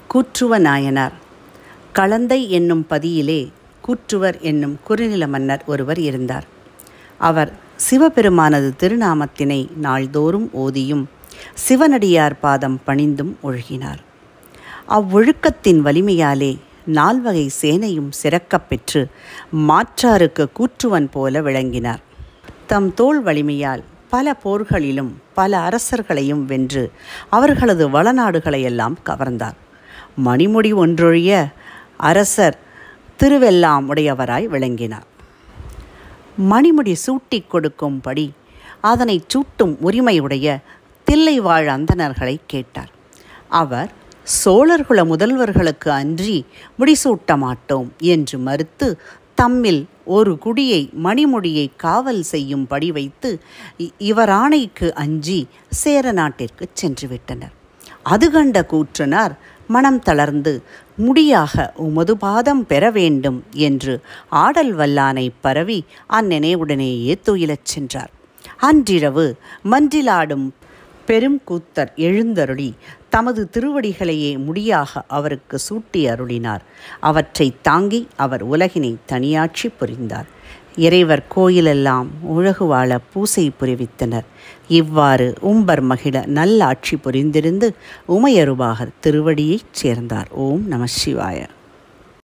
கூற்றுவ நாயனார் களந்தை என்னும் பதியிலே கூற்றுவர் என்னும் குறுநில மன்னர் ஒருவர் இருந்தார் அவர் சிவபெருமானது திருநாமத்தினை நாள்தோறும் ஓதியும் சிவனடியார் பாதம் பணிந்தும் ஒழுகினார் அவ்வொழுக்கத்தின் வலிமையாலே நால்வகை சேனையும் சிறக்கப் பெற்று மாற்றாருக்கு கூற்றுவன் போல விளங்கினார் தம் தோல் வலிமையால் பல போர்களிலும் பல அரசர்களையும் வென்று அவர்களது வளநாடுகளையெல்லாம் கவர்ந்தார் மணிமுடி ஒன்றொழிய அரசர் திருவெல்லாம் உடையவராய் விளங்கினார் மணிமுடி சூட்டிக் கொடுக்கும்படி அதனை சூட்டும் உரிமையுடைய தில்லை வாழ் அந்தணர்களை கேட்டார் அவர் சோழர்குல முதல்வர்களுக்கு அன்றி முடிசூட்ட மாட்டோம் என்று மறுத்து தம்மில் ஒரு குடியை மணிமுடியை காவல் செய்யும்படி வைத்து இ- இவர் ஆணைக்கு அஞ்சி சேர நாட்டிற்கு சென்று விட்டனர் அது கண்ட கூற்றனார் மனம் தளர்ந்து முடியாக உமது பாதம் பெற வேண்டும் என்று ஆடல் வல்லானை பரவி அந்நினைவுடனேயே துயிலச் சென்றார் அன்றிரவு மன்றிலாடும் பெரும் கூத்தர் எழுந்தருளி தமது திருவடிகளையே முடியாக அவருக்கு சூட்டி அருளினார் அவற்றை தாங்கி அவர் உலகினை தனியாட்சி புரிந்தார் இறைவர் கோயிலெல்லாம் உலகு வாழ பூசை புரிவித்தனர் இவ்வாறு உம்பர் மகிழ நல்லாட்சி புரிந்திருந்து உமையருபாகர் திருவடியைச் சேர்ந்தார் ஓம் நம சிவாய